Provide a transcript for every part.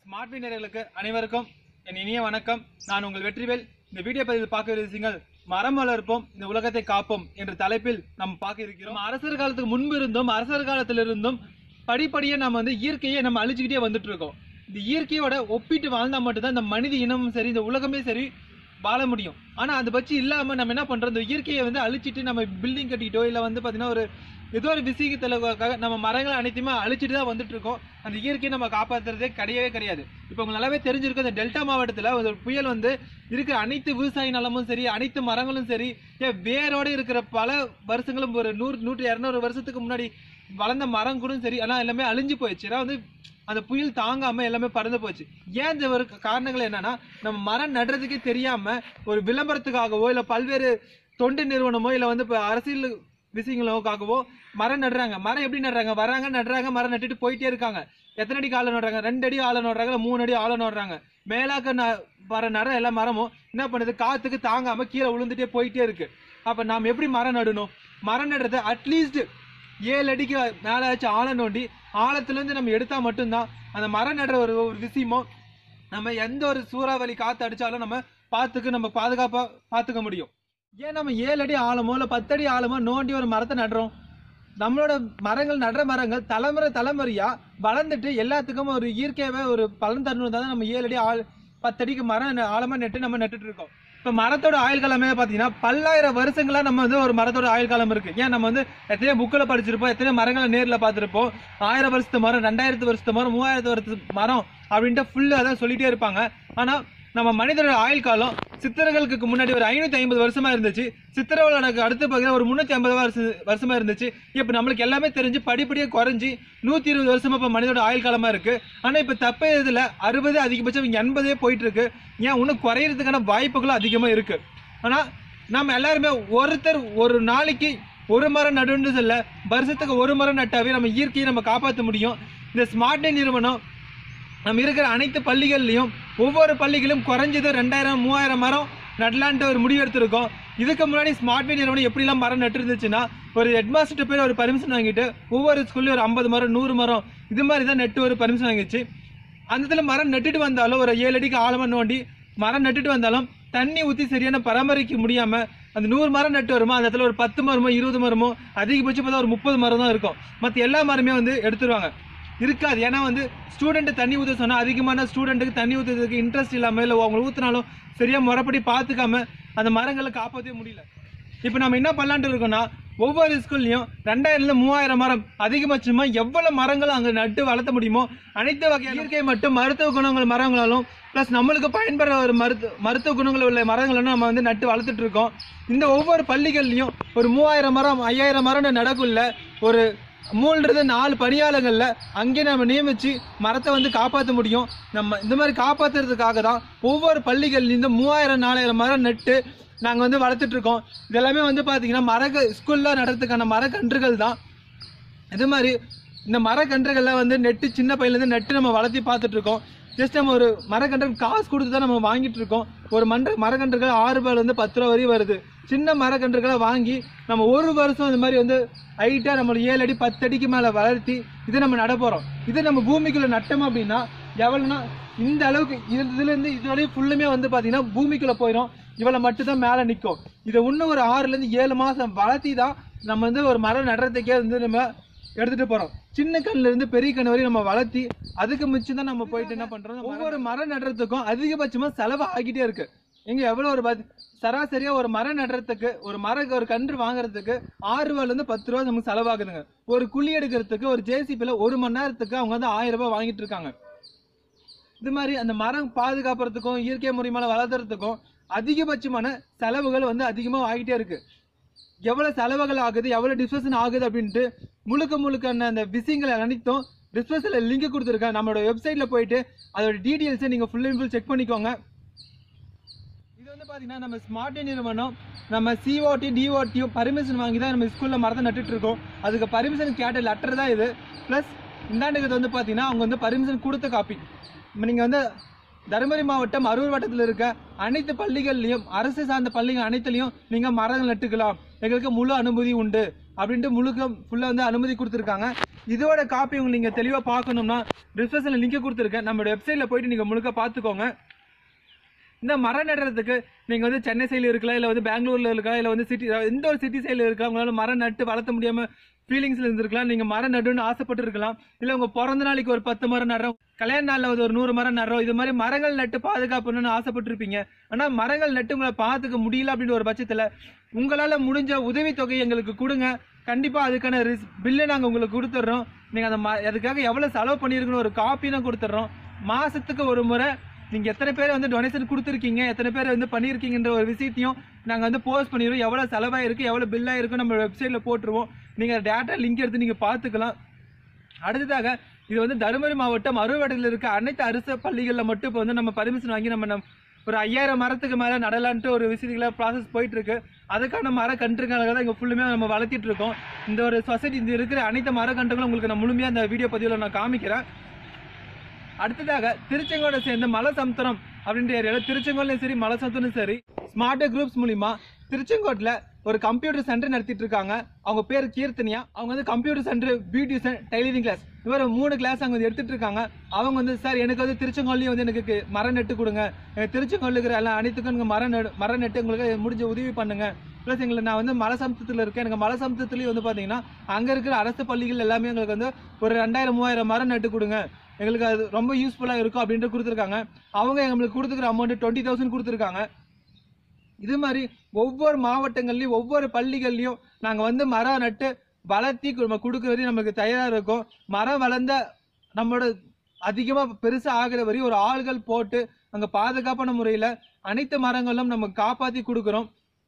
smart நேயர்களுக்கு அனைவருக்கும் என் இனிய வணக்கம் நான் உங்கள் வெற்றிவேல் இந்த வீடியோ பதிவில் பார்க்க விஷயங்கள் மரம் வளர்ப்போம் இந்த உலகத்தை காப்போம் என்ற தலைப்பில் நாம் பார்க்க இருக்கிறோம் அரசர் காலத்துக்கு முன்பு இருந்தும் அரசர் காலத்தில் இருந்தும் படிப்படியே நம்ம வந்து இயற்கையை நம்ம அழிச்சுக்கிட்டே வந்துட்டு இருக்கோம் இந்த இயற்கையோட ஒப்பிட்டு வாழ்ந்தா மட்டும்தான் இந்த மனித இனமும் சரி இந்த உலகமே சரி வாழ முடியும் ஆனா அது பற்றி இல்லாம நம்ம என்ன பண்றோம் இந்த இயற்கையை வந்து அழிச்சிட்டு நம்ம பில்டிங் கட்டிட்டோ இல்ல வந்து பாத்தீங்கன்னா ஒரு ஏதோ ஒரு விஷயத்துல நம்ம மரங்களை அனைத்துமே அழிச்சிட்டு தான் வந்துட்டு இருக்கோம் அந்த இயற்கையை நம்ம காப்பாத்துறதே கிடையவே கிடையாது இப்போ உங்களுக்கு நல்லாவே தெரிஞ்சிருக்கும் இந்த டெல்டா மாவட்டத்துல ஒரு புயல் வந்து இருக்கிற அனைத்து விவசாய நிலமும் சரி அனைத்து மரங்களும் சரி ஏன் வேரோட இருக்கிற பல வருஷங்களும் ஒரு நூறு நூற்றி இரநூறு வருஷத்துக்கு முன்னாடி வளர்ந்த மரம் கூட சரி ஆனால் எல்லாமே அழிஞ்சு போயிடுச்சு ஏன்னா வந்து அந்த புயல் தாங்காம எல்லாமே பறந்து போச்சு ஏன் இந்த ஒரு காரணங்கள் என்னன்னா நம்ம மரம் நடுறதுக்கே தெரியாம ஒரு விளம்பரத்துக்காகவோ இல்ல பல்வேறு தொண்டு நிறுவனமோ இல்ல வந்து இப்ப அரசியல் விஷயங்களுக்காகவோ மரம் நடுறாங்க மரம் எப்படி நடுறாங்க வராங்க நடுறாங்க மரம் நட்டுட்டு போயிட்டே இருக்காங்க எத்தனை அடிக்கு ஆழ நடுறாங்க ரெண்டு அடி ஆழ நடுறாங்க இல்ல மூணு அடி ஆழ நடுறாங்க மேலாக்க ந- வர நட எல்லா மரமும் என்ன பண்ணுது காத்துக்கு தாங்காம கீழே விழுந்துட்டே போயிட்டே இருக்கு அப்ப நாம் எப்படி மரம் நடணும் மரம் நடுறது அட்லீஸ்ட் ஏழு அடிக்கு மேலே ஆச்சு ஆழம் நோண்டி ஆழத்துலேருந்து நம்ம எடுத்தா மட்டும்தான் அந்த மரம் நடுற ஒரு ஒரு விஷயமோ நம்ம எந்த ஒரு சூறாவளி காத்து அடிச்சாலும் நம்ம பார்த்துக்கு நம்ம பாதுகாப்பா பார்த்துக்க முடியும் ஏன் நம்ம ஏழு அடி ஆழமோ இல்லை பத்து அடி ஆழமோ நோண்டி ஒரு மரத்தை நடுறோம் நம்மளோட மரங்கள் நடுற மரங்கள் தலைமுறை தலைமுறையா வளர்ந்துட்டு எல்லாத்துக்கும் ஒரு இயற்கையாவே ஒரு பலன் தரணும் தான் நம்ம ஏழு அடி ஆள் பத்து அடிக்கு மரம் ந- ஆழமா நட்டு நம்ம நட்டுட்டு இருக்கோம் இப்ப மரத்தோட ஆயுள் காலமே பாத்தீங்கன்னா பல்லாயிரம் வருஷங்களா நம்ம வந்து ஒரு மரத்தோட ஆயுள் காலம் இருக்கு ஏன் நம்ம வந்து எத்தனையோ புக்கில் படிச்சிருப்போம் எத்தனையோ மரங்களை நேர்ல பார்த்திருப்போம் ஆயிரம் வருஷத்து மரம் ரெண்டாயிரத்து வருஷத்து மரம் மூவாயிரத்து வருஷத்து மரம் அப்படின்ட்டு ஃபுல்லா தான் சொல்லிட்டே இருப்பாங்க ஆனா நம்ம மனிதரோட ஆயுள் காலம் சித்தர்களுக்கு முன்னாடி ஒரு ஐநூத்தி ஐம்பது வருஷமா இருந்துச்சு சித்திரவளோட அடுத்து பார்த்தீங்கன்னா ஒரு முன்னூத்தி ஐம்பது வருஷம் வருஷமா இருந்துச்சு இப்ப நம்மளுக்கு எல்லாமே தெரிஞ்சு படிப்படியா குறைஞ்சி நூத்தி இருபது வருஷமா இப்ப மனிதோட ஆயுள் காலமா இருக்கு ஆனா இப்ப தப்ப இதுல அறுபது அதிகபட்சம் எண்பதே போயிட்டு இருக்கு ஏன் இன்னும் குறையறதுக்கான வாய்ப்புகளும் அதிகமா இருக்கு ஆனா நம்ம எல்லாருமே ஒருத்தர் ஒரு நாளைக்கு ஒரு மரம் நடுன்னு சொல்ல வருஷத்துக்கு ஒரு மரம் நட்டாவே நம்ம இயற்கையை நம்ம காப்பாற்ற முடியும் இந்த ஸ்மார்ட் நிறுவனம் நம்ம இருக்கிற அனைத்து பள்ளிகள்லையும் ஒவ்வொரு பள்ளிகளும் குறைஞ்சது ரெண்டாயிரம் மூவாயிரம் மரம் நடலான்ட்டு ஒரு முடிவு எடுத்திருக்கோம் இதுக்கு முன்னாடி ஸ்மார்ட் மீ நிறுவனம் எப்படிலாம் மரம் நட்டு இருந்துச்சுன்னா ஒரு ஹெட்மாஸ்டர் பேர் ஒரு பர்மிஷன் வாங்கிட்டு ஒவ்வொரு ஸ்கூல்லையும் ஒரு ஐம்பது மரம் நூறு மரம் இது மாதிரி தான் நட்டு ஒரு பர்மிஷன் வாங்கிச்சு அந்த இடத்துல மரம் நட்டுட்டு வந்தாலும் ஒரு ஏழு அடிக்கு ஆழமா நோண்டி மரம் நட்டுட்டு வந்தாலும் தண்ணி ஊற்றி சரியான பராமரிக்க முடியாம அந்த நூறு மரம் நட்டு வருமா அந்த இடத்துல ஒரு பத்து மரமோ இருபது மரமோ அதிகபட்சம் பார்த்தா ஒரு முப்பது மரம் தான் இருக்கும் மற்ற எல்லா மரமே வந்து எடுத்துருவாங்க இருக்காது ஏன்னா வந்து ஸ்டூடெண்ட் தண்ணி ஊற்ற சொன்னா அதிகமான ஸ்டூடெண்ட்டுக்கு தண்ணி ஊற்றுறதுக்கு இன்ட்ரெஸ்ட் இல்லாம இல்லை அவங்க ஊற்றினாலும் சரியா முறைப்படி பார்த்துக்காம அந்த மரங்களை காப்பாற்றவே முடியல இப்போ நம்ம என்ன பண்ணலான்ட்டு இருக்கோம்னா ஒவ்வொரு ஸ்கூல்லையும் ரெண்டாயிரம்ல மூவாயிரம் மரம் அதிகபட்சமா எவ்வளவு மரங்களும் அங்க நட்டு வளர்த்த முடியுமோ அனைத்து வகை இயற்கை மற்றும் மருத்துவ குணங்கள் மரங்களாலும் ப்ளஸ் நம்மளுக்கு பயன்படுற ஒரு மருத்துவ மருத்துவ குணங்கள் உள்ள மரங்களும் நம்ம வந்து நட்டு வளர்த்துட்டு இருக்கோம் இந்த ஒவ்வொரு பள்ளிகள்லையும் ஒரு மூவாயிரம் மரம் ஐயாயிரம் மரம் நடக்குள்ள ஒரு மூன்றது நாலு பணியாளர்கள்ல அங்கே நம்ம நியமிச்சு மரத்தை வந்து காப்பாற்ற முடியும் நம்ம இந்த மாதிரி காப்பாத்துறதுக்காக தான் ஒவ்வொரு பள்ளிகள்லேருந்து மூவாயிரம் நாலாயிரம் மரம் நட்டு நாங்கள் வந்து வளர்த்துட்டு இருக்கோம் இதெல்லாமே வந்து பார்த்தீங்கன்னா மரக ஸ்கூலில் நடத்துக்கான மரக்கன்றுகள் தான் இது மாதிரி இந்த மரக்கன்றுகள்லாம் வந்து நெட்டு சின்ன பையன்லேருந்து நட்டு நம்ம வளர்த்தி பார்த்துட்டு இருக்கோம் ஜஸ்ட் நம்ம ஒரு மரக்கன்று காசு கொடுத்து தான் நம்ம வாங்கிட்டு இருக்கோம் ஒரு மன்ற மரக்கன்றுகள் ஆறு ரூபாயிலேருந்து பத்து ரூபா வரையும் வருது சின்ன மரக்கன்றுகளை வாங்கி நம்ம ஒரு வருஷம் இந்த மாதிரி வந்து ஹைட்டாக நம்ம ஏழு அடி பத்து அடிக்கு மேலே வளர்த்தி இதை நம்ம நட போகிறோம் இது நம்ம பூமிக்குள்ளே நட்டோம் அப்படின்னா எவ்வளோனா இந்த அளவுக்கு இது- இதுலேருந்து இதோடய ஃபுல்லுமே வந்து பார்த்தீங்கன்னா பூமிக்குள்ளே போயிடும் இவ்வளோ மட்டும்தான் மேலே நிற்கும் இதை இன்னும் ஒரு ஆறுலேருந்து ஏழு மாதம் வளர்த்தி தான் நம்ம வந்து ஒரு மரம் நடுறதுக்கே வந்து நம்ம எடுத்துட்டு போறோம் சின்ன கண்ணுல இருந்து பெரிய கண் வரையும் நம்ம வளர்த்தி அதுக்கு மிச்சம் தான் நம்ம போயிட்டு என்ன பண்றோம் ஒவ்வொரு மரம் நடுறதுக்கும் அதிகபட்சமா செலவு ஆகிட்டே இருக்கு எங்க எவ்வளவு ஒரு பத்- சராசரியா ஒரு மரம் நடுறதுக்கு ஒரு மரம் ஒரு கன்று வாங்குறதுக்கு ஆறு ரூபாயில இருந்து பத்து ரூபா நமக்கு செலவாகுதுங்க ஒரு குழி எடுக்கிறதுக்கு ஒரு ஜேசிபில ஒரு மணி நேரத்துக்கு அவங்க வந்து ஆயிரம் ரூபாய் வாங்கிட்டு இருக்காங்க இது மாதிரி அந்த மரம் பாதுகாப்புறதுக்கும் இயற்கை முறைமையில வளர்த்துறதுக்கும் அதிகபட்சமான செலவுகள் வந்து அதிகமா ஆகிட்டே இருக்கு எவ்வளவு செலவுகள் ஆகுது எவ்வளவு டிஸ்கஷன் ஆகுது அப்படின்ட்டு முழுக்க முழுக்க அந்த விஷயங்களை அனைத்தும் டிஸ்கஷன்ல லிங்க் கொடுத்துருக்கேன் நம்மளோட வெப்சைட்ல போயிட்டு அதோட டீடைல்ஸை நீங்க ஃபுல் அண்ட் ஃபுல் செக் பண்ணிக்கோங்க இது வந்து பாத்தீங்கன்னா நம்ம ஸ்மார்ட் நிறுவனம் நம்ம சிஓடி டிஓடியும் பர்மிஷன் வாங்கி தான் நம்ம ஸ்கூல்ல மரத்தை நட்டுட்டு இருக்கோம் அதுக்கு பர்மிஷன் கேட்ட லெட்டர் தான் இது ப்ளஸ் இந்தாண்டுக்கு இது வந்து பாத்தீங்கன்னா அவங்க வந்து பர்மிஷன் கொடுத்த காப்பி இப்போ நீங்க வந்து தருமபுரி மாவட்டம் அரூர் வட்டத்தில் இருக்க அனைத்து பள்ளிகள்லையும் அரசு சார்ந்த பள்ளிகள் அனைத்துலையும் நீங்க மரங்கள் நட்டுக்கலாம் எங்களுக்கு முழு அனுமதி உண்டு அப்படின்ட்டு முழுக்க ஃபுல்லாக வந்து அனுமதி கொடுத்துருக்காங்க இதோட காப்பி உங்களுக்கு நீங்கள் தெளிவாக பார்க்கணும்னா டிஸ்கிரிப்ஷனில் லிங்க் கொடுத்துருக்கேன் நம்மளோட வெப்சைட்டில் போயிட்டு நீங்கள் முழுக்க பார்த்துக்கோங்க இந்த மரம் நடுறதுக்கு நீங்கள் வந்து சென்னை சைடில் இருக்கலாம் இல்லை வந்து பெங்களூரில் இருக்கலாம் இல்லை வந்து சிட்டி எந்த ஒரு சிட்டி சைடில் இருக்கலாம் உங்களால் மரம் நட்டு வளர்த்த முடியாமல் ஃபீலிங்ஸில் இருந்திருக்கலாம் நீங்கள் மரம் நடுன்னு ஆசைப்பட்டு இருக்கலாம் இல்லை உங்கள் பிறந்த நாளைக்கு ஒரு பத்து மரம் நடுறோம் கல்யாண நாளில் வந்து ஒரு நூறு மரம் நடுறோம் இது மாதிரி மரங்கள் நட்டு பாதுகாக்கணும்னு ஆசைப்பட்டிருப்பீங்க ஆனால் மரங்கள் நட்டு உங்களை பார்த்துக்க முடியல அப்படின்ற ஒரு பட்சத்தில் உங்களால் முடிஞ்ச உதவித்தொகை எங்களுக்கு கொடுங்க கண்டிப்பாக அதுக்கான ரிஸ் பில்லை நாங்கள் உங்களுக்கு கொடுத்துட்றோம் நீங்கள் அந்த ம அதுக்காக எவ்வளோ செலவு பண்ணியிருக்கணும் ஒரு காப்பி தான் கொடுத்துட்றோம் மாதத்துக்கு ஒரு முறை நீங்கள் எத்தனை பேர் வந்து டொனேஷன் கொடுத்துருக்கீங்க எத்தனை பேர் வந்து பண்ணியிருக்கீங்கன்ற ஒரு விஷயத்தையும் நாங்கள் வந்து போஸ்ட் பண்ணிடுவோம் எவ்வளோ செலவாயிருக்கு எவ்வளோ பில்லாக இருக்கும் நம்ம வெப்சைட்டில் போட்டுருவோம் நீங்கள் டேட்டா லிங்க் எடுத்து நீங்கள் பார்த்துக்கலாம் அடுத்ததாக இது வந்து தருமபுரி மாவட்டம் அறுவடையில் இருக்க அனைத்து அரசு பள்ளிகளில் மட்டும் இப்போ வந்து நம்ம பர்மிஷன் வாங்கி நம்ம நம் ஒரு ஐயாயிரம் மரத்துக்கு மேலே நடலான்ட்டு ஒரு விஷயங்கள ப்ராசஸ் போயிட்டு இருக்கு அதுக்கான மர கன்றுகளை தான் இங்கே ஃபுல்லுமே நம்ம வளர்த்திட்டு இருக்கோம் இந்த ஒரு சொசைட்டி இந்த இருக்கிற அனைத்து மர கன்றுகளும் உங்களுக்கு நான் முழுமையாக இந்த வீடியோ பதிவில் நான் காமிக்கிறேன் அடுத்ததாக திருச்செங்கோட சேர்ந்த மலசமுத்திரம் அப்படின்ற ஏரியாவில் திருச்செங்கோட்லையும் சரி மலசமுத்திரம் சரி ஸ்மார்ட் குரூப்ஸ் மூலிமா திருச்செங்கோட்டில் ஒரு கம்ப்யூட்டர் சென்டர் நடத்திட்டு இருக்காங்க அவங்க பேர் கீர்த்தனியா அவங்க வந்து computer centre beautician tailoring class இவர் மூணு கிளாஸ் அங்கே வந்து எடுத்துட்டு இருக்காங்க அவங்க வந்து சார் எனக்கு வந்து திருச்செங்கோல்லையும் வந்து எனக்கு மரம் நட்டு கொடுங்க எனக்கு திருச்செங்கோல் இருக்கிற எல்லாம் அனைத்துக்கும் எனக்கு மரம் நடு மரம் நட்டு உங்களுக்கு முடிஞ்ச உதவி பண்ணுங்க ப்ளஸ் எங்களை நான் வந்து மலசமுத்திரத்தில் இருக்கேன் எனக்கு மலசமுத்திரத்துலேயும் வந்து பார்த்தீங்கன்னா அங்கே இருக்கிற அரசு பள்ளிகள் எல்லாமே எங்களுக்கு வந்து ஒரு ரெண்டாயிரம் மூவாயிரம் மரம் நட்டு கொடுங்க எங்களுக்கு அது ரொம்ப யூஸ்ஃபுல்லாக இருக்கும் அப்படின்ட்டு கொடுத்துருக்காங்க அவங்க எங்களுக்கு கொடுத்துருக்குற அமௌண்ட் டுவெண்ட்டி தௌசண்ட் கொடுத்துருக்காங்க இது மாதிரி ஒவ்வொரு மாவட்டங்கள்லையும் ஒவ்வொரு பள்ளிகள்லையும் நாங்கள் வந்து மரம் நட்டு வளர்த்தி நம்ம கொடுக்குற வரையும் நமக்கு தயாராக இருக்கும் மரம் வளர்ந்த நம்மளோட அதிகமாக பெருசாக ஆகிற வரையும் ஒரு ஆள்கள் போட்டு அங்கே பாதுகாப்பான முறையில் அனைத்து மரங்களும் நம்ம காப்பாற்றி கொடுக்குறோம்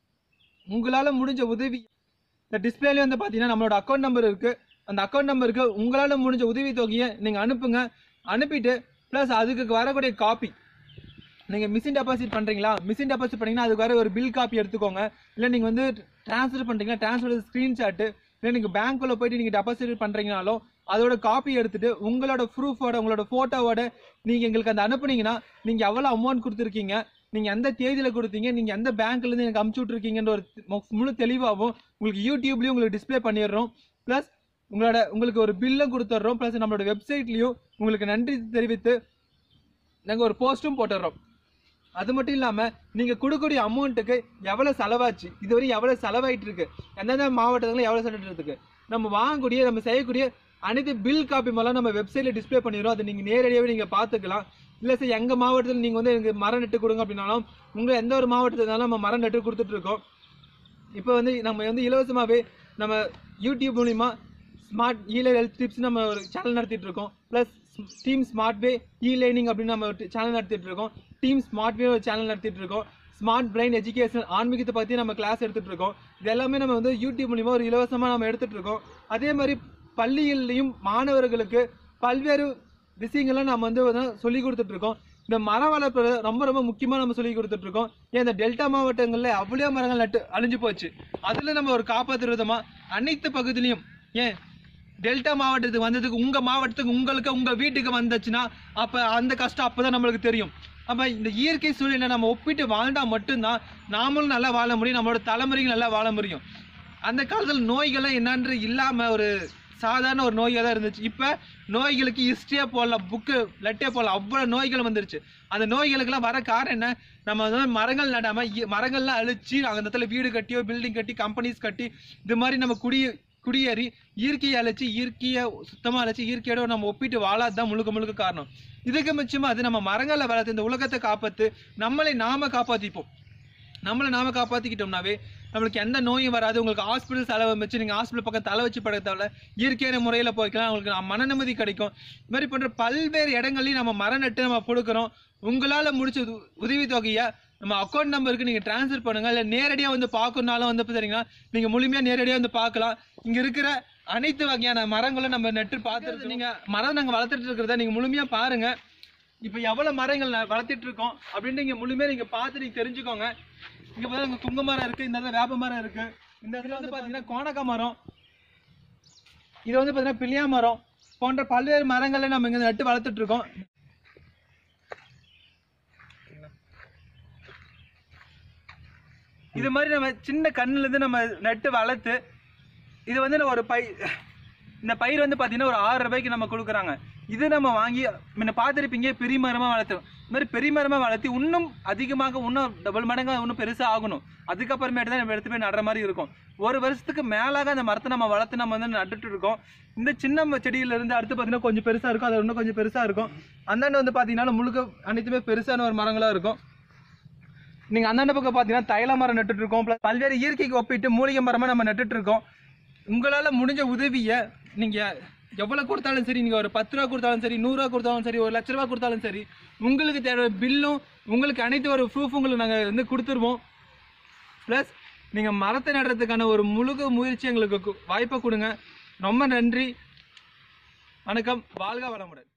உங்களால் முடிஞ்ச உதவி இந்த டிஸ்பிளேல வந்து பார்த்தீங்கன்னா நம்மளோட அக்கௌண்ட் நம்பர் இருக்குது அந்த அக்கௌண்ட் நம்பருக்கு உங்களால் முடிஞ்ச உதவி தொகையை நீங்கள் அனுப்புங்க அனுப்பிட்டு ப்ளஸ் அதுக்கு வரக்கூடிய காப்பி நீங்கள் மிஷின் டெபாசிட் பண்ணுறீங்களா மிஷின் டெபாசிட் பண்ணீங்கன்னா அதுக்கு வர ஒரு பில் காப்பி எடுத்துக்கோங்க இல்லை நீங்கள் வந்து ட்ரான்ஸ்ஃபர் பண்ணுறீங்கன்னா ட்ரான்ஸ்ஃபர் ஸ்க்ரீன்ஷாட்டு இல்லை நீங்கள் பேங்க்குள்ளே போயிட்டு நீங்கள் டெபாசிட் பண்ணுறீங்கனாலும் அதோட காப்பி எடுத்துட்டு உங்களோட ப்ரூஃபோட உங்களோட ஃபோட்டோவோட நீங்கள் எங்களுக்கு அந்த அனுப்புனீங்கன்னா நீங்கள் எவ்வளோ அமௌண்ட் கொடுத்துருக்கீங்க நீங்கள் எந்த தேதியில் கொடுத்தீங்க நீங்கள் எந்த பேங்க்லேருந்து எனக்கு அமுச்சு விட்ருக்கீங்கன்ற ஒரு மு- முழு தெளிவாகவும் உங்களுக்கு யூடியூப்லேயும் உங்களுக்கு டிஸ்ப்ளே பண்ணிடுறோம் ப்ளஸ் உங்களோட உங்களுக்கு ஒரு பில்லும் கொடுத்துட்றோம் ப்ளஸ் நம்மளோட வெப்சைட்லேயும் உங்களுக்கு நன்றி தெரிவித்து நாங்கள் ஒரு போஸ்ட்டும் போட்டுடுறோம் அது மட்டும் இல்லாமல் நீங்கள் கொடுக்கக்கூடிய அமௌண்ட்டுக்கு எவ்வளோ செலவாச்சு இதுவரை எவ்வளோ செலவாயிட்டு இருக்கு எந்தெந்த மாவட்டத்தில் எவ்வளோ செலவிட்டு இருக்கு நம்ம வாங்கக்கூடிய நம்ம செய்யக்கூடிய அனைத்து பில் காப்பி மூலம் நம்ம வெப்சைட்டில் டிஸ்ப்ளே பண்ணிடுறோம் அதை நீங்கள் நேரடியாகவே நீங்கள் பார்த்துக்கலாம் இல்லை சார் எங்கள் மாவட்டத்தில் நீங்கள் வந்து எனக்கு மரம் நட்டு கொடுங்க அப்படின்னாலும் உங்கள் எந்த ஒரு மாவட்டத்தில் இருந்தாலும் நம்ம மரம் நட்டு கொடுத்துட்டு இருக்கோம் இப்போ வந்து நம்ம வந்து இலவசமாகவே நம்ம யூடியூப் மூலிமா ஸ்மார்ட் இ ஹெல்த் டிப்ஸ் நம்ம ஒரு சேனல் நடத்திட்டு இருக்கோம் plus team smart way e learning அப்படின்னு நம்ம ஒரு சேனல் நடத்திட்டு இருக்கோம் டீம் ஸ்மார்ட் வே ஒரு சேனல் நடத்திட்டு இருக்கோம் ஸ்மார்ட் பிரெயின் எஜுகேஷன் ஆன்மீகத்தை பற்றி நம்ம கிளாஸ் எடுத்துட்டு இருக்கோம் இது எல்லாமே நம்ம வந்து யூடியூப் மூலிமா ஒரு இலவசமாக நம்ம எடுத்துட்டு இருக்கோம் அதே மாதிரி பள்ளிகள்லையும் மாணவர்களுக்கு பல்வேறு விஷயங்களை நம்ம வந்து சொல்லி கொடுத்துட்டு இருக்கோம் இந்த மரம் வளர்ப்பு ரொம்ப ரொம்ப முக்கியமா நம்ம சொல்லி கொடுத்துட்டு இருக்கோம் ஏன் இந்த டெல்டா மாவட்டங்கள்ல அவ்வளோ மரங்கள் நட்டு அழிஞ்சு போச்சு அதுல நம்ம ஒரு காப்பாத்துற விதமா அனைத்து பகுதியிலையும் ஏன் டெல்டா மாவட்டத்துக்கு வந்ததுக்கு உங்க மாவட்டத்துக்கு உங்களுக்கு உங்க வீட்டுக்கு வந்துச்சுன்னா அப்ப அந்த கஷ்டம் அப்பதான் நம்மளுக்கு தெரியும் அப்ப இந்த இயற்கை சூழ்நிலை நம்ம ஒப்பிட்டு வாழ்ந்தா மட்டும்தான் நாமளும் நல்லா வாழ முடியும் நம்மளோட தலைமுறைகள் நல்லா வாழ முடியும் அந்த காலத்தில் நோய்கள்லாம் என்னன்று இல்லாம ஒரு சாதாரண ஒரு நோயாக தான் இருந்துச்சு இப்போ நோய்களுக்கு ஹிஸ்ட்ரியே போடலாம் புக்கு லெட்டே போடலாம் அவ்வளோ நோய்கள் வந்துருச்சு அந்த நோய்களுக்கெல்லாம் வர காரணம் என்ன நம்ம வந்து மரங்கள் நடாம இ- மரங்கள்லாம் அழிச்சு அந்த இடத்துல வீடு கட்டியோ பில்டிங் கட்டி கம்பெனிஸ் கட்டி இது மாதிரி நம்ம குடி குடியேறி இயற்கையை அழைச்சி இயற்கையை சுத்தமாக அழைச்சி இயற்கையோட நம்ம ஒப்பிட்டு வாழாதான் முழுக்க முழுக்க காரணம் இதுக்கு மிச்சமா அது நம்ம மரங்களை வளர்த்து இந்த உலகத்தை காப்பாத்து நம்மளை நாம காப்பாத்திப்போம் நம்மளை நாம காப்பாத்திக்கிட்டோம்னாவே நம்மளுக்கு எந்த நோயும் வராது உங்களுக்கு ஹாஸ்பிட்டல் செலவை வச்சு நீங்கள் ஹாஸ்பிட்டல் பக்கம் தலை வச்சு படுக்க தேவையில்ல இயற்கையான முறையில் போய்க்கலாம் உங்களுக்கு ந- மன நிம்மதி கிடைக்கும் இது மாதிரி போன்ற பல்வேறு இடங்களையும் நம்ம மரம் நட்டு நம்ம கொடுக்குறோம் உங்களால் முடிச்ச உத- உதவி தொகையை நம்ம அக்கௌண்ட் நம்பருக்கு நீங்கள் ட்ரான்ஸ்ஃபர் பண்ணுங்க இல்லை நேரடியாக வந்து பார்க்கணுனாலும் வந்து பார்த்தீங்கன்னா நீங்கள் முழுமையாக நேரடியாக வந்து பார்க்கலாம் இங்கே இருக்கிற அனைத்து வகையான மரங்களும் நம்ம நட்டு பார்த்துருக்கு நீங்கள் மரம் நாங்கள் வளர்த்துட்டு இருக்கிறத நீங்கள் முழுமையாக பாருங்கள் இப்போ எவ்வளோ மரங்கள் ந- வளர்த்திட்டு இருக்கோம் அப்படின்னு நீங்கள் முழுமையாக நீங்கள் பார்த்து நீங்கள் தெரிஞ்சுக்கோங்க இங்கே பார்த்தா இங்கே குங்க மரம் இருக்குது இந்த இடத்துல வேப்ப மரம் இருக்குது இந்த இடத்துல வந்து பார்த்தீங்கன்னா கோணக்க மரம் இது வந்து பார்த்தீங்கன்னா பிள்ளையா மரம் போன்ற பல்வேறு மரங்களை நம்ம இங்கே நட்டு வளர்த்துட்டு இருக்கோம் இது மாதிரி நம்ம சின்ன கண்ணுல இருந்து நம்ம நட்டு வளர்த்து இது வந்து ஒரு பை இந்த பயிர் வந்து பார்த்தீங்கன்னா ஒரு ஆறு ரூபாய்க்கு நம்ம கொடுக்குறாங்க இது நம்ம வாங்கி முன்ன பார்த்துருப்பீங்க பெரிய மரமாக வளர்த்தோம் இந்த மாதிரி பெரிய மரமாக வளர்த்தி இன்னும் அதிகமாக இன்னும் டபுள் மடங்காக இன்னும் பெருசாக ஆகணும் அதுக்கப்புறமேட்டு தான் நம்ம எடுத்து போய் நடுற மாதிரி இருக்கும் ஒரு வருஷத்துக்கு மேலாக அந்த மரத்தை நம்ம வளர்த்து நம்ம வந்து நட்டுட்டு இருக்கோம் இந்த சின்ன ம- செடியில இருந்து அடுத்து பார்த்தீங்கன்னா கொஞ்சம் பெருசாக இருக்கும் அது இன்னும் கொஞ்சம் பெருசாக இருக்கும் அந்தாண்டு வந்து பார்த்தீங்கன்னா முழுக்க அனைத்துமே பெருசான ஒரு மரங்களாக இருக்கும் நீங்க அந்தாண்ட பக்கம் பார்த்தீங்கன்னா தைல மரம் நட்டுட்டு இருக்கோம் plus பல்வேறு இயற்கைக்கு ஒப்பிட்டு மூலிகை மரமா நம்ம நட்டுட்டு இருக்கோம் உங்களால முடிஞ்ச உதவியை நீங்க எவ்வளவு கொடுத்தாலும் சரி நீங்க ஒரு பத்து ரூபா கொடுத்தாலும் சரி நூறுரூவா கொடுத்தாலும் சரி ஒரு லட்ச ரூபா கொடுத்தாலும் சரி உங்களுக்கு தேவை பில்லும் உங்களுக்கு அனைத்து ஒரு ப்ரூஃப் உங்களுக்கு நாங்கள் வந்து கொடுத்துருவோம் ப்ளஸ் நீங்கள் மரத்தை நடுறதுக்கான ஒரு முழுக்க முயற்சி எங்களுக்கு கு- வாய்ப்பை கொடுங்க ரொம்ப நன்றி வணக்கம் வாழ்க வளமுடன்